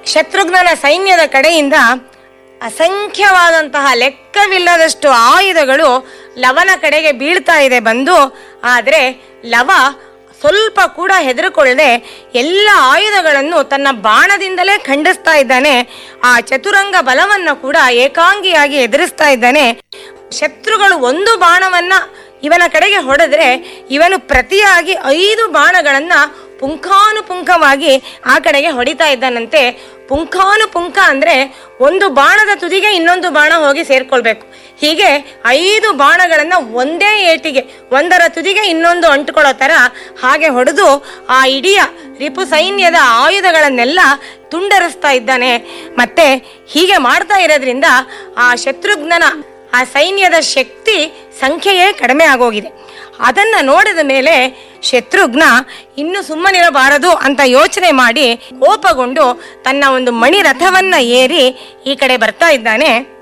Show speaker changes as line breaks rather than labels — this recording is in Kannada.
ಶತ್ರುಘ್ನನ ಸೈನ್ಯದ ಕಡೆಯಿಂದ ಅಸಂಖ್ಯವಾದಂತಹ ಲೆಕ್ಕವಿಲ್ಲದಷ್ಟು ಆಯುಧಗಳು ಲವನ ಕಡೆಗೆ ಬೀಳ್ತಾ ಇದೆ ಬಂದು ಆದರೆ ಲವ ಸ್ವಲ್ಪ ಕೂಡ ಹೆದರಿಕೊಳ್ಳದೆ ಎಲ್ಲ ಆಯುಧಗಳನ್ನು ತನ್ನ ಬಾಣದಿಂದಲೇ ಖಂಡಿಸ್ತಾ ಇದ್ದಾನೆ ಆ ಚತುರಂಗ ಬಲವನ್ನು ಕೂಡ ಏಕಾಂಗಿಯಾಗಿ ಎದುರಿಸ್ತಾ ಇದ್ದಾನೆ ಶತ್ರುಗಳು ಒಂದು ಬಾಣವನ್ನ ಇವನ ಕಡೆಗೆ ಹೊಡೆದ್ರೆ ಇವನು ಪ್ರತಿಯಾಗಿ ಐದು ಬಾಣಗಳನ್ನ ಪುಂಖಾನುಪುಂಖವಾಗಿ ಆ ಕಡೆಗೆ ಹೊಡಿತಾ ಇದ್ದಾನಂತೆ ಪುಂಖಾನುಪುಂಖ ಅಂದ್ರೆ ಒಂದು ಬಾಣದ ತುದಿಗೆ ಇನ್ನೊಂದು ಬಾಣ ಹೋಗಿ ಸೇರ್ಕೊಳ್ಬೇಕು ಹೀಗೆ ಐದು ಬಾಣಗಳನ್ನ ಒಂದೇ ಏಟಿಗೆ ಒಂದರ ತುದಿಗೆ ಇನ್ನೊಂದು ಅಂಟುಕೊಳ್ಳೋ ತರ ಹಾಗೆ ಹೊಡೆದು ಆ ಇಡೀ ರಿಪು ಸೈನ್ಯದ ಆಯುಧಗಳನ್ನೆಲ್ಲ ತುಂಡರಿಸ್ತಾ ಇದ್ದಾನೆ ಮತ್ತೆ ಹೀಗೆ ಮಾಡ್ತಾ ಇರೋದ್ರಿಂದ ಆ ಶತ್ರುಘ್ನನ ಆ ಸೈನ್ಯದ ಶಕ್ತಿ ಸಂಖ್ಯೆಯೇ ಕಡಿಮೆ ಆಗೋಗಿದೆ ಅದನ್ನ ನೋಡಿದ ಮೇಲೆ ಶತ್ರುಘ್ನ ಇನ್ನು ಸುಮ್ಮನಿರಬಾರದು ಅಂತ ಯೋಚನೆ ಮಾಡಿ ಕೋಪಗೊಂಡು ತನ್ನ ಒಂದು ಮಣಿ ರಥವನ್ನ ಏರಿ ಈ ಕಡೆ ಬರ್ತಾ ಇದ್ದಾನೆ